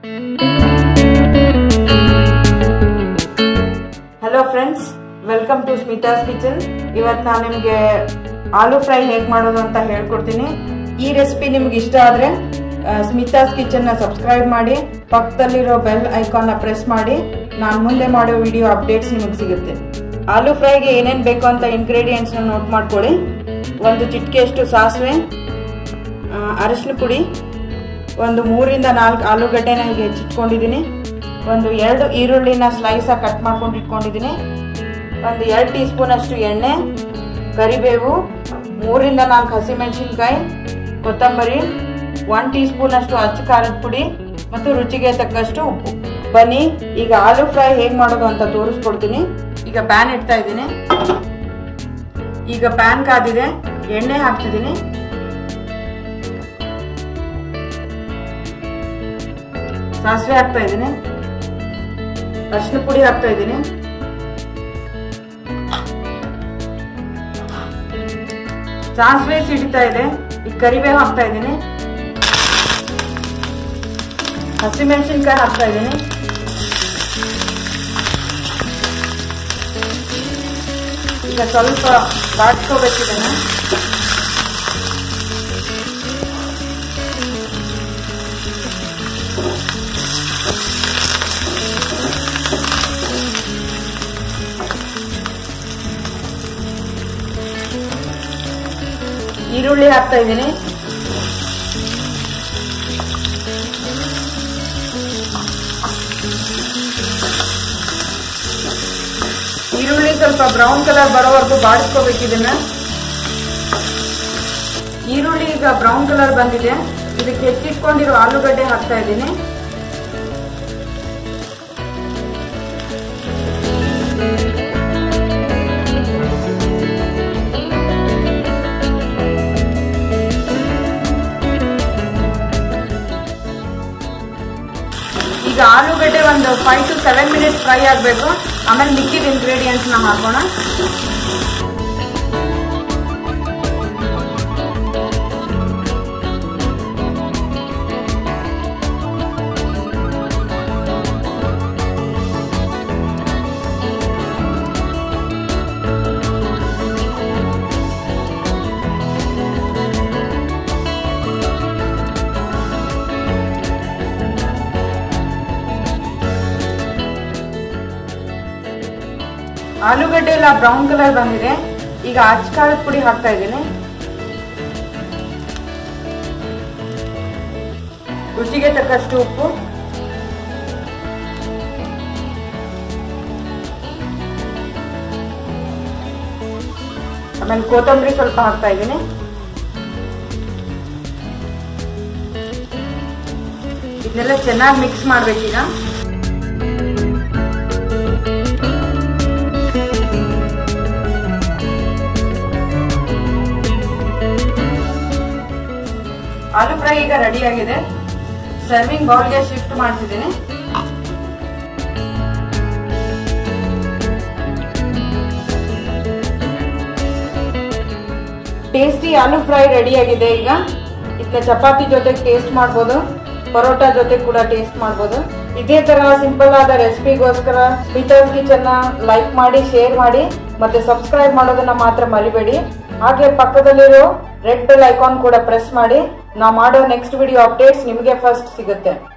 hello friends welcome to Smita's kitchen ಇವತ್ತು ನಾನು ನಿಮಗೆ ಆಲೂ ಫ್ರೈ ಹೇಗೆ ಮಾಡೋದು ಅಂತ ಹೇಳ್ಕೊಡ್ತೀನಿ ಈ ರೆಸಿಪಿ ನಿಮ್ಗೆ ಇಷ್ಟ ಆದರೆ ಸ್ಮಿತಾಸ್ ಕಿಚನ್ನ ಸಬ್ಸ್ಕ್ರೈಬ್ ಮಾಡಿ ಪಕ್ಕದಲ್ಲಿರೋ ಬೆಲ್ ಐಕಾನ್ನ ಪ್ರೆಸ್ ಮಾಡಿ ನಾನು ಮುಂದೆ ಮಾಡೋ ವಿಡಿಯೋ ಅಪ್ಡೇಟ್ಸ್ ನಿಮಗೆ ಸಿಗುತ್ತೆ ಆಲೂ ಫ್ರೈಗೆ ಏನೇನು ಬೇಕು ಅಂತ ಇಂಗ್ರೀಡಿಯೆಂಟ್ಸ್ನ ನೋಟ್ ಮಾಡ್ಕೊಳ್ಳಿ ಒಂದು ಚಿಟಿಕೆಯಷ್ಟು ಸಾಸಿವೆ ಅರಶಿನ ಪುಡಿ ಒಂದು ಮೂರಿಂದ ನಾಲ್ಕು ಆಲೂಗಡ್ಡೆನ ಹೀಗೆ ಹೆಚ್ಚಿಟ್ಕೊಂಡಿದ್ದೀನಿ ಒಂದು ಎರಡು ಈರುಳ್ಳಿನ ಸ್ಲೈಸಾಗಿ ಕಟ್ ಮಾಡ್ಕೊಂಡು ಇಟ್ಕೊಂಡಿದ್ದೀನಿ ಒಂದು ಎರಡು ಟೀ ಸ್ಪೂನ್ ಅಷ್ಟು ಎಣ್ಣೆ ಕರಿಬೇವು ಮೂರಿಂದ ನಾಲ್ಕು ಹಸಿಮೆಣಸಿನ್ಕಾಯಿ ಕೊತ್ತಂಬರಿ ಒನ್ ಟೀ ಸ್ಪೂನ್ ಅಷ್ಟು ಅಚ್ಚ ಖಾರದ ಪುಡಿ ಮತ್ತು ರುಚಿಗೆ ತಕ್ಕಷ್ಟು ಉಪ್ಪು ಬನ್ನಿ ಈಗ ಆಲೂ ಫ್ರೈ ಹೇಗೆ ಮಾಡೋದು ಅಂತ ತೋರಿಸ್ಕೊಡ್ತೀನಿ ಈಗ ಪ್ಯಾನ್ ಇಡ್ತಾ ಇದ್ದೀನಿ ಈಗ ಪ್ಯಾನ್ ಕಾದಿದೆ ಎಣ್ಣೆ ಹಾಕ್ತಿದ್ದೀನಿ ಸಾಸಿವೆ ಹಾಕ್ತಾ ಇದ್ದೀನಿ ಅರಿಶಿನ ಪುಡಿ ಹಾಕ್ತಾ ಇದ್ದೀನಿ ಸಾಸಿವೆ ಸಿಡಿತಾ ಇದೆ ಈಗ ಕರಿಬೇವು ಹಾಕ್ತಾ ಇದ್ದೀನಿ ಹಸಿಮೆಣಸಿನ್ಕಾಯಿ ಹಾಕ್ತಾ ಇದ್ದೀನಿ ಈಗ ಸ್ವಲ್ಪ ಬಾಡ್ಸ್ಕೋಬೇಕಿದ್ದಾನೆ ಈರುಳ್ಳಿ ಹಾಕ್ತಾ ಇದ್ದೀನಿ ಈರುಳ್ಳಿ ಸ್ವಲ್ಪ ಬ್ರೌನ್ ಕಲರ್ ಬರೋವರೆಗೂ ಬಾಡಿಸ್ಕೋಬೇಕು ಇದನ್ನ ಈರುಳ್ಳಿ ಈಗ ಬ್ರೌನ್ ಕಲರ್ ಬಂದಿದೆ ಇದಕ್ಕೆ ಹೆಚ್ಚಿಟ್ಕೊಂಡಿರೋ ಆಲೂಗಡ್ಡೆ ಹಾಕ್ತಾ ಇದ್ದೀನಿ ಈಗ ಆಲೂಗಡ್ಡೆ ಒಂದು five to seven minutes fry ಆಗಬೇಕು ಆಮೇಲೆ ಮಿಕ್ಕಿದ ಇಂಗ್ರೀಡಿಯೆಂಟ್ಸ್ನ ಹಾಕೋಣ ಆಲೂಗಡ್ಡೆ ಎಲ್ಲ ಬ್ರೌನ್ ಕಲರ್ ಬಂದಿದೆ ಈಗ ಅಚ್ಚ ಖಾರದ ಪುಡಿ ಹಾಕ್ತಾ ಇದ್ದೀನಿ ರುಚಿಗೆ ತಕ್ಕಷ್ಟು ಉಪ್ಪು ಆಮೇಲೆ ಕೊತ್ತಂಬರಿ ಸ್ವಲ್ಪ ಹಾಕ್ತಾ ಇದ್ದೀನಿ ಇದನ್ನೆಲ್ಲ ಚೆನ್ನಾಗಿ ಮಿಕ್ಸ್ ಮಾಡ್ಬೇಕೀಗ ಆಲೂ ಫ್ರೈ ಈಗ ರೆಡಿ ಆಗಿದೆ ಸರ್ವಿಂಗ್ ಬೌಲ್ಗೆ ಶಿಫ್ಟ್ ಮಾಡ್ತಿದ್ದೀನಿ ಟೇಸ್ಟಿ ಆಲೂ ಫ್ರೈ ರೆಡಿ ಆಗಿದೆ ಈಗ ಇದನ್ನ ಚಪಾತಿ ಜೊತೆ ಟೇಸ್ಟ್ ಮಾಡ್ಬೋದು ಪರೋಟ ಜೊತೆ ಕೂಡ ಟೇಸ್ಟ್ ಮಾಡ್ಬೋದು ಇದೇ ತರ ಸಿಂಪಲ್ ಆದ ರೆಸಿಪಿಗೋಸ್ಕರ ಸ್ಮಿತರ್ಸ್ ಕಿಚನ್ ಲೈಕ್ ಮಾಡಿ ಶೇರ್ ಮಾಡಿ ಮತ್ತೆ ಸಬ್ಸ್ಕ್ರೈಬ್ ಮಾಡೋದನ್ನ ಮಾತ್ರ ಮರಿಬೇಡಿ ಹಾಗೆ ಪಕ್ಕದಲ್ಲಿರೋ ರೆಡ್ ಬೆಲ್ ಐಕಾನ್ ಕೂಡ ಪ್ರೆಸ್ ಮಾಡಿ ನಾವು ಮಾಡೋ ನೆಕ್ಸ್ಟ್ ವಿಡಿಯೋ ಅಪ್ಡೇಟ್ಸ್ ನಿಮಗೆ ಫಸ್ಟ್ ಸಿಗುತ್ತೆ